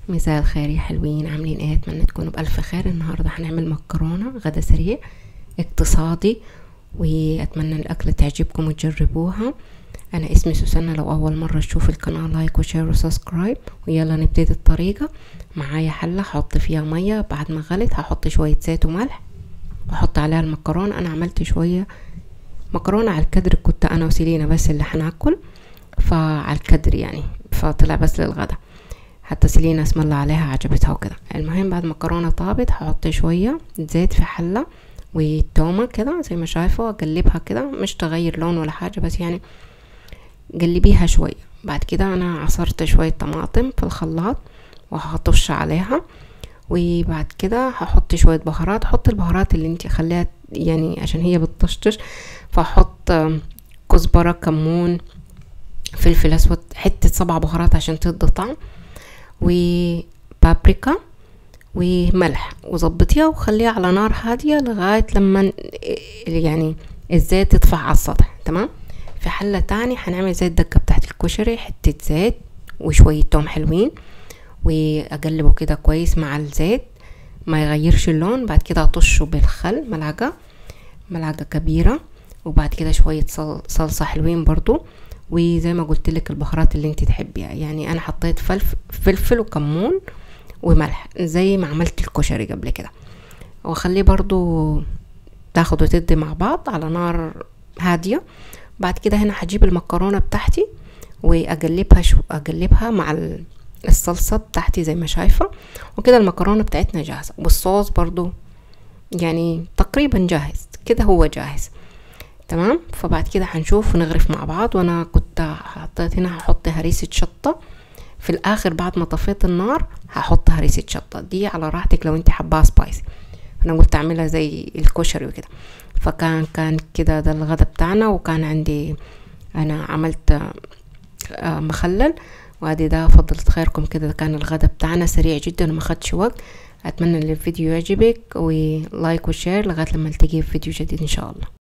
مساء الخير يا حلوين عاملين ايه اتمنى تكونوا بألف خير النهاردة هنعمل مكرونة غدا سريع اقتصادي واتمنى الاكلة تعجبكم وتجربوها انا اسمي سوسنة لو اول مرة تشوف القناة لايك وشير وسبسكرايب ويلا نبتدي الطريقة معايا حلة هحط فيها مية بعد ما غلت هحط شوية زيت وملح واحط عليها المكرونة انا عملت شوية مكرونة على الكدر كنت انا وسيلينا بس اللي هناكل فعلى الكدر يعني فطلع بس للغدا حتى سيلينا اسم الله عليها عجبتها وكده المهم بعد مكرونة طابت هحط شوية زيت في حلة والتومة كده زي ما شايفة اقلبها كده مش تغير لون ولا حاجة بس يعني قلبيها شوية بعد كده انا عصرت شوية طماطم في الخلاط وهطش عليها وبعد كده هحط شوية بهارات حط البهارات اللي انت خليها يعني عشان هي بتطشطش فحط كزبرة كمون فلفل اسود حتة سبع بهارات عشان تدي طعم وبابريكا وملح وظبطيها وخليها على نار هادية لغاية لما يعني الزيت يطفح على السطح تمام في حلة تاني هنعمل زي الدقة بتاعت الكشري حتة زيت وشوية توم حلوين واقلبه كده كويس مع الزيت ما يغيرش اللون بعد كده اطشه بالخل ملعقة ملعقة كبيرة وبعد كده شوية صلصة حلوين برضو وزي ما قلت لك البهارات اللي انت تحبيها يعني انا حطيت فلفل فلفل وكمون وملح زي ما عملت الكشري قبل كده واخليه برضو تاخد وتدي مع بعض على نار هادية بعد كده هنا هجيب المكرونة بتاعتي واقلبها شو اقلبها مع الصلصة بتاعتي زي ما شايفة وكده المكرونة بتاعتنا جاهزة والصوص برضو يعني تقريبا جاهز كده هو جاهز تمام فبعد كده هنشوف ونغرف مع بعض وانا كنت حطيت هنا هحط هريسة شطة في الاخر بعد ما طفيت النار هحط هريسة شطة دي على راحتك لو انت حباها سبايسي انا قلت اعملها زي الكشري وكده فكان كان كده ده الغدا بتاعنا وكان عندي انا عملت مخلل وادي ده فضلت خيركم كده كان الغدا بتاعنا سريع جدا وما خدش وقت اتمنى ان الفيديو يعجبك ولايك وشير لغايه لما نلتقي في فيديو جديد ان شاء الله